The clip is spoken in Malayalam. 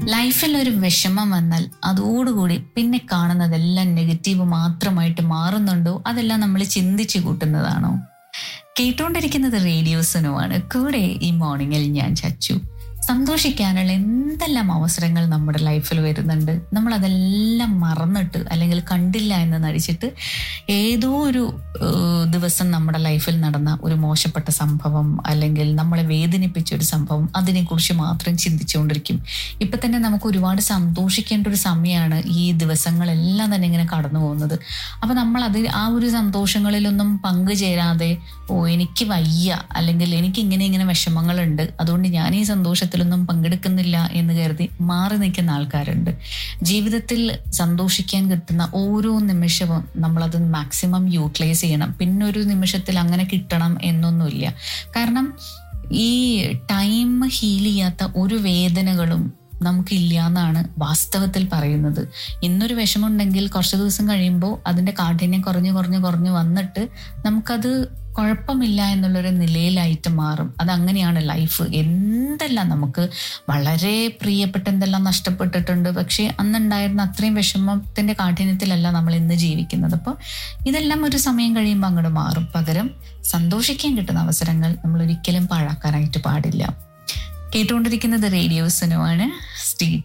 ലൈഫിൽ ഒരു വിഷമം വന്നാൽ അതോടുകൂടി പിന്നെ കാണുന്നതെല്ലാം നെഗറ്റീവ് മാത്രമായിട്ട് മാറുന്നുണ്ടോ അതെല്ലാം നമ്മൾ ചിന്തിച്ചു കൂട്ടുന്നതാണോ കേട്ടുകൊണ്ടിരിക്കുന്നത് റേഡിയോസിനുമാണ് കൂടെ ഈ മോർണിംഗിൽ ഞാൻ ചച്ചു സന്തോഷിക്കാനുള്ള എന്തെല്ലാം അവസരങ്ങൾ നമ്മുടെ ലൈഫിൽ വരുന്നുണ്ട് നമ്മൾ അതെല്ലാം മറന്നിട്ട് അല്ലെങ്കിൽ കണ്ടില്ല എന്ന് നടിച്ചിട്ട് ഏതോ ഒരു ഏഹ്, ദിവസം നമ്മുടെ ലൈഫിൽ നടന്ന ഒരു മോശപ്പെട്ട സംഭവം അല്ലെങ്കിൽ നമ്മളെ വേദനിപ്പിച്ച ഒരു സംഭവം അതിനെക്കുറിച്ച് മാത്രം ചിന്തിച്ചുകൊണ്ടിരിക്കും ഇപ്പൊ തന്നെ നമുക്ക് ഒരുപാട് സന്തോഷിക്കേണ്ട ഒരു സമയമാണ് ഈ ദിവസങ്ങളെല്ലാം തന്നെ ഇങ്ങനെ കടന്നു പോകുന്നത് അപ്പൊ നമ്മൾ അത് ആ ഒരു സന്തോഷങ്ങളിലൊന്നും പങ്കുചേരാതെ ഓ എനിക്ക് വയ്യ അല്ലെങ്കിൽ എനിക്ക് ഇങ്ങനെ ഇങ്ങനെ വിഷമങ്ങളുണ്ട് അതുകൊണ്ട് ഞാൻ ഈ സന്തോഷത്തിലൊന്നും പങ്കെടുക്കുന്നില്ല എന്ന് കരുതി മാറി നിൽക്കുന്ന ആൾക്കാരുണ്ട് ജീവിതത്തിൽ സന്തോഷിക്കാൻ കിട്ടുന്ന ഓരോ നിമിഷവും നമ്മളത് മാക്സിമം യൂട്ടിലൈസ് ചെയ്യണം പിന്നെ ഒരു നിമിഷത്തിൽ അങ്ങനെ കിട്ടണം എന്നൊന്നുമില്ല കാരണം ഈ ടൈം ഹീൽ ചെയ്യാത്ത ഒരു വേദനകളും നമുക്കില്ല എന്നാണ് വാസ്തവത്തിൽ പറയുന്നത് ഇന്നൊരു വിഷമമുണ്ടെങ്കിൽ കുറച്ച് ദിവസം കഴിയുമ്പോൾ അതിന്റെ കാഠിന്യം കുറഞ്ഞു കുറഞ്ഞു കുറഞ്ഞു വന്നിട്ട് നമുക്കത് കുഴപ്പമില്ല എന്നുള്ളൊരു നിലയിലായിട്ട് മാറും അതങ്ങനെയാണ് ലൈഫ് എന്തെല്ലാം നമുക്ക് വളരെ പ്രിയപ്പെട്ട എന്തെല്ലാം നഷ്ടപ്പെട്ടിട്ടുണ്ട് പക്ഷെ അന്നുണ്ടായിരുന്ന അത്രയും വിഷമത്തിന്റെ കാഠിന്യത്തിലല്ല നമ്മൾ ഇന്ന് ജീവിക്കുന്നത് അപ്പോൾ ഇതെല്ലാം ഒരു സമയം കഴിയുമ്പോൾ അങ്ങോട്ട് മാറും പകരം സന്തോഷിക്കാൻ കിട്ടുന്ന അവസരങ്ങൾ നമ്മൾ ഒരിക്കലും പാഴാക്കാനായിട്ട് പാടില്ല കേട്ടുകൊണ്ടിരിക്കുന്നത് റേഡിയോസിനുമാണ് സ്റ്റേ